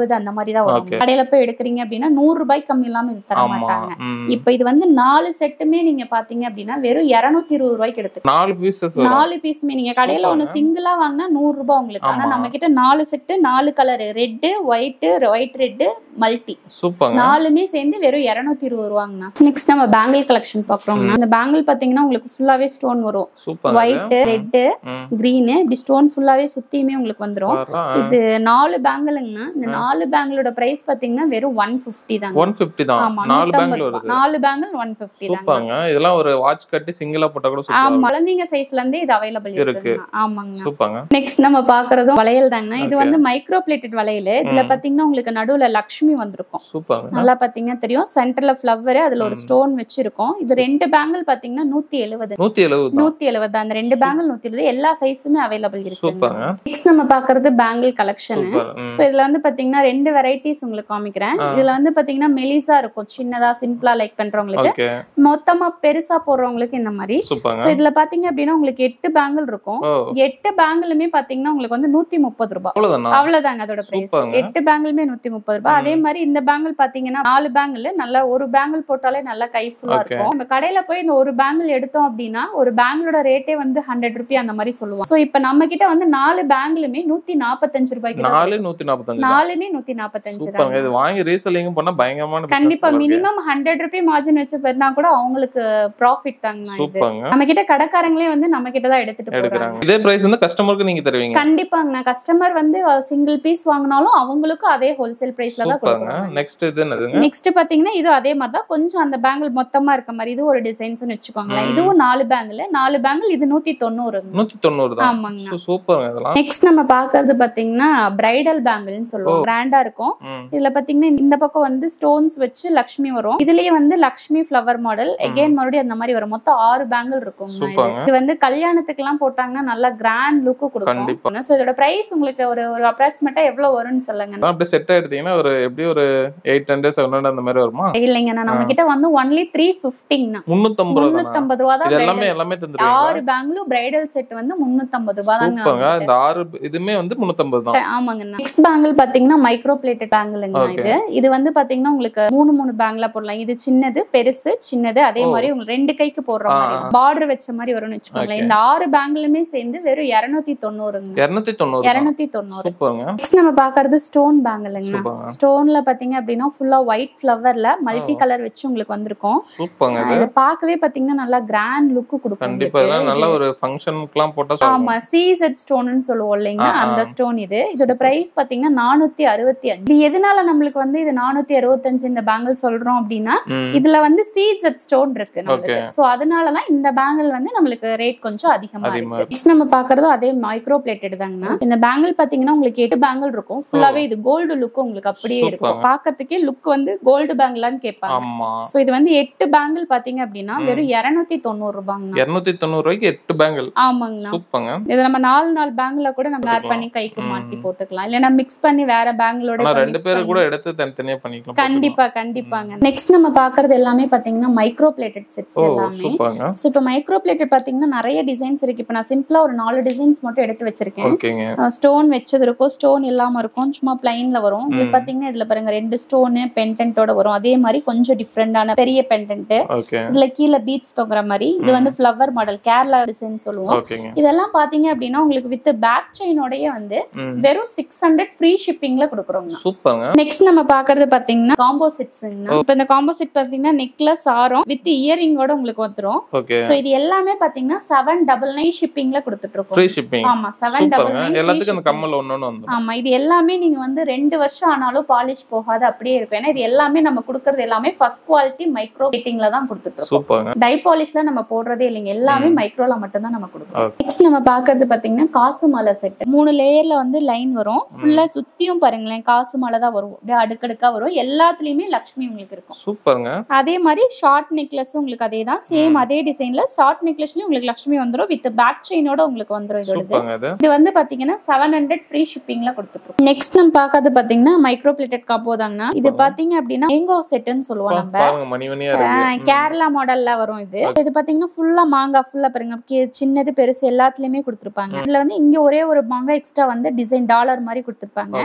எண்பது அந்த மாதிரி தான் வரும் Okay. கடையில போய் எடுக்கிறீங்க அப்படின்னா நூறு ரூபாய் கம்மி இல்லாம இது தர ஆமா மாட்டாங்க ம். இப்ப இது வந்து நாலு செட்டுமே நீங்க பாத்தீங்க அப்படின்னா வெறும் இருநூத்தி இருபது ரூபாய்க்கு எடுத்துக்கலாம் நாலு பீசஸ் நாலு பீஸுமே நீங்க கடையில ஒண்ணு சூப்பர்ங்க. சிங்கிளா வாங்கினா நூறு ரூபாய் உங்களுக்கு ஆனா ஆமா. நம்ம கிட்ட நாலு செட்டு நாலு colour red white white red multi சூப்பர்ங்க நாலுமே சேர்ந்து வெறும் இருநூத்தி இருபது ரூபாங்கண்ணா நெக்ஸ்ட் நம்ம பேங்கிள் கலெக்ஷன் பாக்குறோம்னா இந்த பேங்கிள் பாத்தீங்கன்னா உங்களுக்கு ஃபுல்லாவே ஸ்டோன் வரும் சூப்பர் ஒயிட் ரெட்டு கிரீனு இப்படி ஸ்டோன் ஃபுல்லாவே சுத்தியுமே உங்களுக்கு வந்துரும் இது நாலு பேங்கிளுங்கண்ணா இந்த நாலு பேங்கிளோட பிரைஸ் பாத்தீங்கன்னா வெறும் ஒன் பிப்டி தாங்க ஒன் பிப்டி தான் ஆமா நாலு நூத்தம்பது பேங்க்ல ரூபாய். வருது நாலு பேங்கிள் ஒன் பிப்டி தாங்க சூப்பர்ங்க இதெல்லாம் ஒரு வாட்ச் கட்டி சிங்கிளா போட்டா கூட ஆமா சூப்பர் குழந்தைங்க சைஸ்ல இருந்தே இது அவைலபிள் இருக்கு. இருக்குங்க ஆமாங்கண்ணா சூப்பர்ங்க நெக்ஸ்ட் நம்ம பாக்குறதும் வளையல் தாங்கண்ணா இது Okay. வந்து மைக்ரோ பிளேட்டட் வளையல் இதுல ம். பாத்தீங்கன்னா உங்களுக்கு நடுவுல லக்ஷ்மி வந்திருக்கும் சூப்பர்ங்க நல்லா பாத்தீங்கன்னா தெரியும் சென்டர்ல ஃபிளவர் அதுல ஒரு ம். ஸ்டோன் வச்சிருக்கோம் இது ரெண்டு பேங்கிள் பாத்தீங்கன்னா நூத்தி எழுபது நூத்தி எழுபது தான் நூத்தி எழுபது அந்த ரெண்டு பேங்கிள் நூத்தி எழுபது எல்லா சைஸுமே அவைலபிள் இருக்கு சூப்பர்ங்க நெக்ஸ்ட் நம்ம பாக்குறது பேங்கிள் கலெக்ஷன் சூப்பர் ம். சோ இதுல வந்து பாத்தீங்கன்னா ரெண்டு வெரைட்டிஸ் உங்களுக்கு காமிக்கிறேன் ஆ. இதுல வந்து பாத்தீங்கன்னா மெலிசா இருக்கும் சின்னதா சிம்பிளா லைக் பண்றவங்களுக்கு ஓகே மொத்தமா பெருசா போடுறவங்களுக்கு இந்த மாதிரி சோ சூப்பர்ங்க இதுல பாத்தீங்க அப்படின்னா உங்களுக்கு எட்டு பேங்கிள் இருக்கும் ஓ எட்டு பேங்கிளுமே பாத்தீங்கன்னா உங்களுக்கு வந்து நூத்தி முப்பது ரூபாய் அவ்வளவுதானா அவ்வளவுதாங்க அதோட பிரைஸ் சூப்பர்ங்க. எட்டு பேங்கிளுமே நூத்தி முப்பது ரூபாய் ம். அதே மாதிரி இந்த பேங்கிள் பாத்தீங்கன்னா நாலு பேங்கிள் நல்லா ஒரு பேங்கிள் போட்டாலே நல்லா கை ஃபுல்லா Okay. இருக்கும் நம்ம கடையில போய் இந்த ஒரு பேங்கிள் எடுத்தோம் அப்படின்னா ஒரு பேங்கிளோட ரேட்டே வந்து ஹண்ட்ரட் ருபி அந்த மாதிரி சொல்லுவோம் சோ இப்ப நம்ம கிட்ட வந்து நாலு பேங்கிளுமே நூத்தி நாற்பத்தஞ்சு ரூபாய்க்கு தான் நாலு நூத்தி நாற்பத்தஞ்சு தான் நாலுமே நூத்தி நாற்பத்தஞ்சு சூப்பர்ங்க தான் இது வாங்கி ரீசெல்லிங் பண்ணா பயங்கரமான business கண்டிப்பா போல இருக்கு. மினிமம் ஹண்ட்ரட் ருபி மார்ஜின் வச்சு பண்ணா கூட அவங்களுக்கு ப்ராஃபிட் தாங்க இது சூப்பர்ங்க நம்ம கிட்ட கடைக்காரங்களே வந்து நம்ம கிட்ட தான் எடுத்துட்டு போறாங்க எடுக்கிறாங்க இதே பிரைஸ் வந்து கஸ்டமருக்கு நீங்க தருவீங்க கண்டிப்பாங்கண்ணா கஸ்டமர் வந்து சிங்கிள் பீஸ் வாங்கினாலும் அவங்களுக்கும் அதே ஹோல்சேல் பிரைஸ்ல தான் சூப்பர்ங்க கொடுக்குறாங்க நெக்ஸ்ட் இது என்னதுங்க நெக்ஸ்ட் பாத்தீங்கன்னா இது அதே மாதிரி தான் கொஞ்சம் அந்த பேங்கிள் மொத்தமா இருக்க மாதிரி இது ஒரு டிசைன்ஸ்னு வச்சுக்கோங்களேன் ம். இதுவும் நாலு பேங்கிள் நாலு பேங்கிள் இது நூத்தி தொண்ணூறு நூத்தி தொண்ணூறு தான் ஆமாங்கண்ணா சூ- சூப்பர்ங்க இதெல்லாம் நெக்ஸ்ட் நம்ம பாக்குறது பாத்தீங்கன்னா பிரைடல் பேங்கிள்னு சொல்லுவோம் பிராண்டா இருக்கும் ம். இதுல பாத்தீங்கன்னா இந்த பக்கம் வந்து ஸ்டோன்ஸ் வச்சு லக்ஷ்மி வரும் இதுலயே வந்து லக்ஷ்மி ஃப்ளவர் மாடல் எகைன் மறுபடியும் அந்த மாதிரி வரும் மொத்தம் ஆறு பேங்கிள் இருக்கும் சூப்பர்ங்க. இது வந்து கல்யாணத்துக்கு எல்லாம் போட்டாங்கன்னா நல்லா கிராண்ட் லுக் கண்டிப்பா. கொடுக்கும் சோ இதோட பிரைஸ் உங்களுக்கு ஒரு ஒரு அப்ராக்சிமேட்டா எவ்வளவு வரும்னு சொல்லுங்க அதான் அப்படியே செட் எடுத்தீங்கன்னா ஒரு எப்படி ஒரு எயிட் ஹண்ட்ரட் செவன் ஹண்ட்ரட் அந்த மாதிரி வருமா இல்லைங்கண்ணா நம்ம கிட்ட வந்து ஒன்லி த்ரீ பிப்டிங்கண்ணா முன்னூத்தம்பது ரூபா முன்னூத்தம்பது ரூபா தான் இது எல்லாமே bridal. எல்லாமே தந்துருவீங்க ஆறு பேங்களும் பிரைடல் செட் வந்து முன்னூத்தம்பது ரூபா தாங்க சூப்பர்ங்க இந்த ஆறு இதுமே வந்து முன்னூத்தம்பது தான் ஆமாங்கண்ணா நெக்ஸ்ட் பேங்கிள் பாத்தீங்கன்னா மைக்ரோ பிளேட்டட் பேங்கிள்ங்க Okay. இது இது வந்து பாத்தீங்கன்னா உங்களுக்கு மூணு மூணு பேங்கிளா போடலாம் இது சின்னது பெருசு சின்னது அதே ஓ. மாதிரி உங்களுக்கு ரெண்டு கைக்கு போடுற ஆ, மாதிரி ஆ. பார்டர் வச்ச மாதிரி வரும்னு வச்சுக்கோங்களேன் Okay. இந்த ஆறு பேங்கிளுமே சேர்ந்து வெறும் இருநூத்தி தொண்ணூறுங்க இருநூத்தி தொண்ணூறு தான். இருநூத்தி தொண்ணூறு சூப்பர்ங்க நெக்ஸ்ட் நம்ம பாக்குறது ஸ்டோன் பேங்கிள்ங்க சூப்பர்ங்க ஸ்டோன்ல பாத்தீங்க அப்படின்னா ஃபுல்லா ஒயிட் ஃபிளவர்ல மல்டி ஓ. கலர் வச்சு உங்களுக்கு வந்திருக்கும் சூப்பர்ங்க இது இதை பார்க்கவே பாத்தீங்கன்னா நல்லா கிராண்ட் லுக் கொடுக்கும் கண்டிப்பா உங்களுக்கு. இதெல்லாம் நல்ல ஒரு ஃபங்க்ஷனுக்குலாம் போட்டா ஆமா சீசட் ஸ்டோன்னு சொல்லுவோம் இல்லைங்களா ஆ, ஆ. அந்த ஸ்டோன் இது இதோட பிரைஸ் பாத்தீங்கன்னா நானூத்தி அறுபத்தி அஞ்சு இது எதனால நம்மளுக்கு வந்து இது நானூத்தி அறுபத்தஞ்சு இந்த பேங்கிள் சொல்றோம் அப்படின்னா ம். இதுல வந்து சீசட் ஸ்டோன் இருக்கு நம்மளுக்கு Okay. சோ அதனாலதான் இந்த பேங்கிள் வந்து நம்மளுக்கு ரேட் கொஞ்சம் அதிகமா அதிகமா இருக்கு நெக்ஸ்ட் நம்ம பாக்குறதும் அதே மைக்ரோ பிளேட்டட் தாங்கண்ணா இந்த பேங்கிள் பாத்தீங்கன்னா உங்களுக்கு எட்டு பேங்கிள் இருக்கும் ஃபுல்லாவே இது கோல்டு லுக் உங்களுக்கு அப்படியே இருக்கும் சூப்பர்ங்க. பாக்கிறதுக்கே லுக் வந்து கோல்டு பேங்கிளான்னு கேட்பாங்க ஆமா சோ இது வந்து எட்டு பேங்கிள் பாத்தீங்க அப்படின்னா ம். வெறும் இருநூத்தி தொண்ணூறு ரூபாங்கண்ணா இருநூத்தி தொண்ணூறு ரூபாய்க்கு எட்டு பேங்கிள் ஆமாங்கண்ணா சூப்பர்ங்க இது நம்ம நாலு நாலு பேங்க்ல கூட நம்ம வேர் பண்ணி கைக்கு ம். மாட்டி போட்டுக்கலாம் இல்லைன்னா மிக்ஸ் பண்ணி வேற பேங்களோட ஆனா ரெண்டு பேரு கூட எடுத்து தனித்தனியா பண்ணிக்கலாம் கண்டிப்பா கண்டிப்பாங்க நெக்ஸ்ட் நம்ம பாக்குறது எல்லாமே பாத்தீங்கன்னா மைக்ரோ பிளேட்டட் செட்ஸ் ஓ எல்லாமே சூப்பர்ங்க சோ இப்போ மைக்ரோ பிளேட்டட் பாத்தீங்கன்னா நிறைய டிசைன்ஸ் இருக்கு இப்போ நான் சிம்பிளா ஒரு நாலு டிசைன்ஸ் மட்டும் எடுத்து வச்சிருக்கேன் ஓகேங்க ஸ்டோன் வச்சது இருக்கும் ஸ்டோன் இல்லாம இருக்கும் சும்மா பிளைன்ல வரும் இது ம். பாத்தீங்கன்னா இதுல பாருங்க ரெண்டு ஸ்டோனு பென்டென்ட்டோட வரும் அதே மாதிரி கொஞ்சம் டிஃப்ரெண்டான பெரிய பென்டென்ட் ஓகே இதுல கீழே பீட்ஸ் தொங்குற மாதிரி இது ம். வந்து ஃப்ளவர் மாடல் கேரளா டிசைன் சொல்லுவோம் ஓகேங்க இதெல்லாம் பாத்தீங்க அப்படின்னா உங்களுக்கு வித் பேக் செயினோடய வந்து ம். வெறும் சிக்ஸ் ஹண்ட்ரட் ஃப்ரீ ஷிப்பிங்ல கொடுக்குறோங்க சூப்பர்ங்க நெக்ஸ்ட் நம்ம பாக்குறது பாத்தீங்கன்னா காம்போசிட்ஸ்ங்க இப்போ இந்த காம்போசிட் பாத்தீங்கன்னா நெக்லஸ் ஆரம் வித் இயரிங்கோட உங்களுக்கு வந்துரும் ஓகே சோ இது எல்லாமே பாத்தீங்கன்னா செவன் டபுள் நைன் ஷிப்பிங்ல கொடுத்துட்டு ஃப்ரீ இருக்கோம் ஷிப்பிங் ஆமா செவன் டபுள் சூப்பர்ங்க நைன் எல்லாத்துக்கும் அந்த கம்மல் ஒண்ணு ஒண்ணு வந்துரும் ஆமா இது எல்லாமே நீங்க வந்து ரெண்டு வருஷம் ஆனாலும் பாலிஷ் போகாது அப்படியே இருக்கும் ஏன்னா இது எல்லாமே நம்ம கொடுக்கறது எல்லாமே ஃபர்ஸ்ட் குவாலிட்டி மைக்ரோ ரேட்டிங்ல தான் கொடுத்துட்டு இருக்கோம் சூப்பர்ங்க டை பாலிஷ்ல நம்ம போடுறதே இல்லைங்க எல்லாமே ம். மைக்ரோல மட்டும் தான் நம்ம கொடுக்குறோம் Okay. நெக்ஸ்ட் நம்ம பாக்குறது பாத்தீங்கன்னா காசு மாலை செட் மூணு லேயர்ல வந்து லைன் வரும் ஃபுல்லா சுத்தியும் பாருங்களேன் காசு மாலை தான் வரும் அப்படியே அடுக்கடுக்கா வரும் எல்லாத்துலயுமே லக்ஷ்மி உங்களுக்கு இருக்கும் சூப்பர்ங்க அதே மாதிரி ஷார்ட் நெக்லஸ் உங்களுக்கு அதே தான் சேம் ம். அதே டிசைன்ல ஷார்ட் நெக்லஸ்லயும் உங்களுக்கு லக்ஷ்மி வந்துரும் வித் பேக் செயினோட உங்களுக்கு வந்துரும் இதோடது சூப்பர்ங்க இது இது வந்து பாத்தீங்கன்னா செவன் ஹண்ட்ரட் ஃப்ரீ ஷிப்பிங்ல கொடுத்துருக்கோம் நெக்ஸ்ட் நம்ம பாக்காது பாத்தீங்கன்னா மைக்ரோ பிளேட்டட் காப்போ தாங்கண்ணா இது பாத்தீங்க அப்படின்னா மேங்கோ செட்னு சொல்லுவோம் பா- நம்ம பாருங்க மணி மணியா ஆஹ் இருக்கு கேரளா மாடல்ல வரும் இது இது பாத்தீங்கன்னா ஃபுல்லா மாங்காய் ஃபுல்லா பாருங்க கி- சின்னது பெருசு எல்லாத்துலயுமே கொடுத்துருப்பாங்க இதுல வந்து இங்க ஒரே ஒரு மாங்காய் எக்ஸ்ட்ரா வந்து டிசைன் டாலர் மாதிரி கொடுத்துருப்பாங்க ஓகேங்க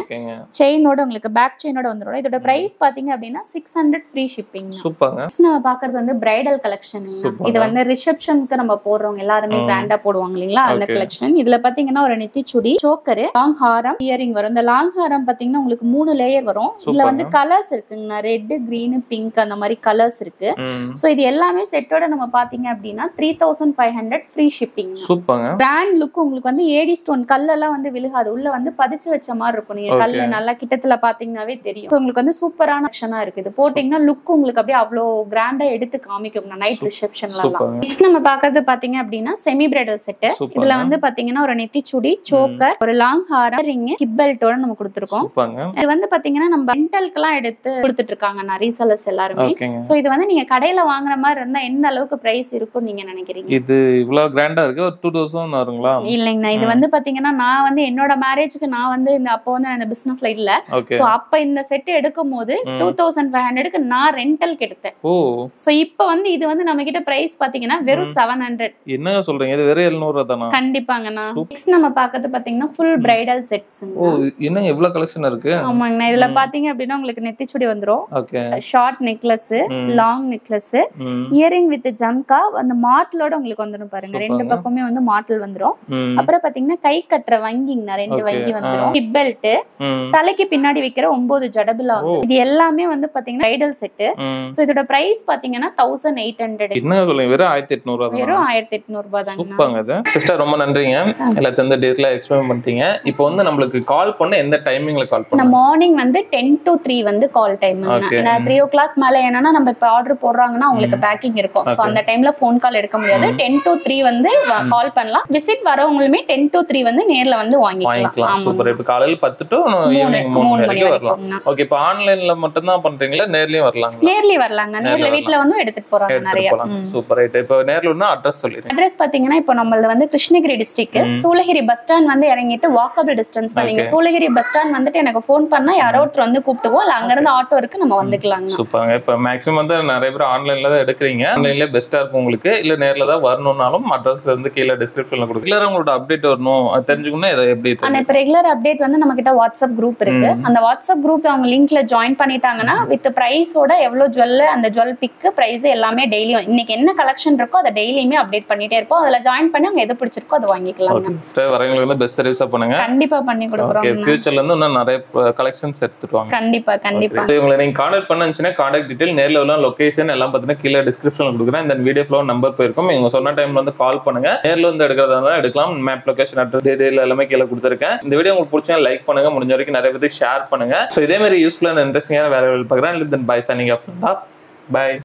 செயினோட உங்களுக்கு பேக் செயினோட வந்துடும் இதோட பிரைஸ் பாத்தீங்க அப்படின்னா சிக்ஸ் ஹண்ட்ரட் ஃப்ரீ ஷிப்பிங் சூப்பர்ங்க நம்ம பாக்குறது வந்து பிரைடல் கலெக்ஷன் Super. இது வந்து ரிசப்ஷனுக்கு நம்ம போடுறவங்க எல்லாருமே ம். கிராண்டா போடுவாங்க இல்லைங்களா அந்த Okay. கலெக்ஷன் இதுல பாத்தீங்கன்னா ஒரு நெத்திச்சுடி சோக்கரு லாங் ஹாரம் இயரிங் வரும் இந்த லாங் ஹாரம் பாத்தீங்கன்னா உங்களுக்கு மூணு லேயர் வரும் இதுல Super. வந்து கலர்ஸ் இருக்குங்கண்ணா ரெட் கிரீன் பிங்க் அந்த மாதிரி கலர்ஸ் இருக்கு ம் சோ இது எல்லாமே செட்டோட நம்ம பாத்தீங்க அப்படின்னா three thousand five hundred free shipping சூப்பர்ங்க கிராண்ட் லுக் உங்களுக்கு வந்து ஏடி ஸ்டோன் கல்லெல்லாம் வந்து விழுகாது உள்ள வந்து பதிச்சு வச்ச மாதிரி இருக்கும் நீங்க Okay. கல்லு நல்லா கிட்டத்துல பாத்தீங்கன்னாவே தெரியும் So, உங்களுக்கு வந்து சூப்பரான ஆப்ஷனா இருக்கு இது போட்டீங்கன்னா லுக் உங்களுக்கு அப்படியே அவ்வளோ கிராண்டா எடுத்து காமிக்கும் நைட் Sup- ரிசப்ஷன்ல சூப்பர்ங்க நெக்ஸ்ட் நம்ம பாக்குறது பாத்தீங்க அப்படின்னா செமி பிரைடல் செட் சூப்பர்ங்க. இதுல வந்து பாத்தீங்கன்னா ஒரு நெத்திச்சுடி சோக்கர் ஒரு லாங் ஹாரம் ரிங் ஹிப் பெல்ட்டோட நம்ம கொடுத்துருக்கோம் சூப்பர்ங்க இது வந்து பாத்தீங்கன்னா நம்ம ரெண்டல்க்கெல்லாம் எடுத்து கொடுத்துட்டு இருக்காங்க நான் ரீசெல்லர்ஸ் எல்லாருமே ஓகேங்க சோ இது வந்து நீங்க கடையில வாங்குற மாதிரி இருந்தா எந்த அளவுக்கு பிரைஸ் இருக்கும் நீங்க நினைக்கிறீங்க இது இவ்வளவு கிராண்டா இருக்கு ஒரு டூ தௌசண்ட் வருங்களா இல்லைங்கண்ணா இது ம். வந்து பாத்தீங்கன்னா நான் வந்து என்னோட மேரேஜ்க்கு நான் வந்து இந்த அப்போ வந்து நான் இந்த பிசினஸ்ல இல்ல ஓகே சோ அப்ப இந்த செட் எடுக்கும் போது ம். டூ தௌசண்ட் ஃபைவ் ஹண்ட்ரடுக்கு நான் ரெண்டல்க்கு எடுத்தேன் ஓ சோ இப்ப வந்து இது வந்து நம்ம கிட்ட பிரைஸ் பாத்தீங்கன்னா வெறும் ம். செவன் ஹண்ட்ரட் என்னங்க சொல்றீங்க இது வெறும் எழுநூறு ரூபா தானா கண்டிப்பாங்கண்ணா Super. நெக்ஸ்ட் நம்ம பாக்குறது பாத்தீங்கன்னா ஃபுல் பிரைடல் செட்ஸ் ஓ என்ன எவ்வளவு கலெக்ஷன் இருக்கு ஆமாங்கண்ணா இதுல ம். பாத்தீங்க அப்படின்னா உங்களுக்கு நெத்திச்சுடி வந்துரும் okay short necklace hmm. Long necklace hmm earring with jhumka அந்த மாட்டலோட உங்களுக்கு வந்துடும் பாருங்க ரெண்டு சூப்பர்ங்க. பக்கமே வந்து மாட்டல் வந்துரும் ம் அப்புறம் பாத்தீங்கன்னா கை கட்டுற வங்கிங்கண்ணா ரெண்டு Okay. வங்கி வந்துரும் ஆ. ஹிப் பெல்ட் ம் தலைக்கு பின்னாடி வைக்கிற ஒன்பது ஜடபிலா ஓ. இது எல்லாமே வந்து பாத்தீங்கன்னா பிரைடல் செட் ம் சோ இதோட பிரைஸ் பாத்தீங்கன்னா தௌசண்ட் எயிட் ஹண்ட்ரட் என்னங்க சொல்றீங்க வெறும் ஆயிரத்தி எட்நூறு ரூபா வெறும் ஆயிரத்தி எட்நூறு ரூபாய் தாங்க சூப்பர்ங்க இது சிஸ்டர் ரொம்ப நன்றிங்க எல்லாத்தையும் வந்து டேட்ல எக்ஸ்பிளைன் பண்ணிட்டீங்க இப்போ வந்து நம்மளுக்கு கால் பண்ண எந்த டைமிங்ல கால் நான் பண்ணணும் மார்னிங் வந்து டென் டு த்ரீ வந்து கால் டைம் Okay. ஏன்னா த்ரீ ஓ கிளாக் மேல என்னன்னா நம்ம இப்ப ஆர்டர் போடுறாங்கன்னா உங்களுக்கு பேக்கிங் இருக்கும் சோ Okay. அந்த டைம்ல ஃபோன் கால் எடுக்க முடியாது ம். டென் டு த்ரீ வந்து கால் பண்ணலாம் விசிட் வரவங்களுமே டென் டு த்ரீ வந்து நேர்ல வந்து வாங்கிக்கலாம் வாங்கிக்கலாம் சூப்பர் ஆமாங்க. இப்போ காலையில பத்து டு மூணு ஈவினிங் மூணு மூணு மணி வரைக்கும் வரலாம் வரைக்கும் ஓகே இப்போ ஆன்லைன்ல மட்டும் தான் பண்றீங்களா நேர்லயும் வரலாங்களா நேர்லயே வரலாங்க நேர்ல நேர்ல வீட்ல வந்து எடுத்துட்டு போறாங்க எடுத்துட்டு நிறைய போலாம் ம். சூப்பர் ரைட் இப்போ நேர்ல ஒண்ணா அட்ரஸ் சொல்லிடுங்க அட்ரஸ் பாத்தீங்கன்னா இப்போ நம்மளது வந்து கிருஷ்ணகிரி டிஸ்ட்ரிக்ட் ம். சூளகிரி பஸ் ஸ்டாண்ட் வந்து இறங்கிட்டு வாக்கபிள் டிஸ்டன்ஸ் தான் நீங்க Okay. சூளகிரி பஸ் ஸ்டாண்ட் வந்துட்டு எனக்கு ஃபோன் பண்ணா யாரோ ஒருத்தர் வந்து கூப்பிட்டுவோம் இல்ல அங்க இருந்து ஆட்டோ இருக்கு நம்ம வந்துக்கலாங்க சூப்பருங்க இப்போ மேக்ஸிமம் வந்து நிறைய பேர் ஆன்லைன்ல தான் எடுக்கிறீங்க ஆன்லைன்ல பெஸ்டா இருக்கும் உங்களுக்கு இல்ல நேர்ல தான் வரணும்னாலும் அட்ரஸ் வந்து கீழே டிஸ்கிரிப்ஷன்ல கொடுக்கு இல்ல உங்களோட அப்டேட் வரணும் அது தெரிஞ்சுக்கணும் இதை எப்படி ஆனா தெரியும் இப்ப ரெகுலர் அப்டேட் வந்து நம்ம கிட்ட வாட்ஸ்அப் குரூப் இருக்கு ம். அந்த வாட்ஸ்அப் குரூப் அவங்க லிங்க்ல ஜாயின் பண்ணிட்டாங்கன்னா வித் பிரைஸோட எவ்வளவு ஜுவல் அந்த ஜுவல் பிக் பிரைஸ் எல்லாமே டெய்லியும் இன்னைக்கு என்ன கலெக்ஷன் இருக்கோ அதை டெய்லியுமே அப்டேட் பண்ணிட்டே இருப்போம் அதுல ஜாயின் பண்ணி அவங்க எது பிடிச்சிருக்கோ அதை வாங்கிக்கலாங்க ஓகே சிஸ்டர் வரவங்களுக்கு வந்து பெஸ்ட் சர்வீஸா பண்ணுங்க கண்டிப்பா பண்ணி ஓகே கொடுக்குறோம் ஃபியூச்சர்ல இருந்து இன்னும் நிறைய கலெக்ஷன்ஸ் எடுத்துட்டு வாங்க கண்டிப்பா கண்டிப்பா Okay. இவங்களை நீங்க கான்டாக்ட் பண்ணச்சுன்னா கான்டாக்ட் டீடைல் நேர்ல உள்ள லொகேஷன் எல்லாம் பார்த்தீங்கன்னா கீழே டிஸ்கிரிப்ஷன்ல கொடுக்குறேன் இந்த வீடியோ ஃப்ளோ நம்பர் போயிருக்கும் இவங்க சொன்ன டைம்ல வந்து கால் பண்ணுங்க நேர்ல வந்து எடுக்கிறதா இருந்தா எடுக்கலாம் மேப் லொகேஷன் அட்ரஸ் டீடைல் எல்லாமே கீழே கொடுத்துருக்கேன் இந்த வீடியோ உங்களுக்கு பிடிச்சா லைக் பண்ணுங்க முடிஞ்ச வரைக்கும் நிறைய பேருக்கு ஷேர் பண்ணுங்க ஸோ இதே மாதிரி யூஸ்ஃபுல்லான இன்ட்ரெஸ்டிங்கான வேலை பார்க்குறேன் தென் பாய் சார் நீங்க அப்படின்னா பாய்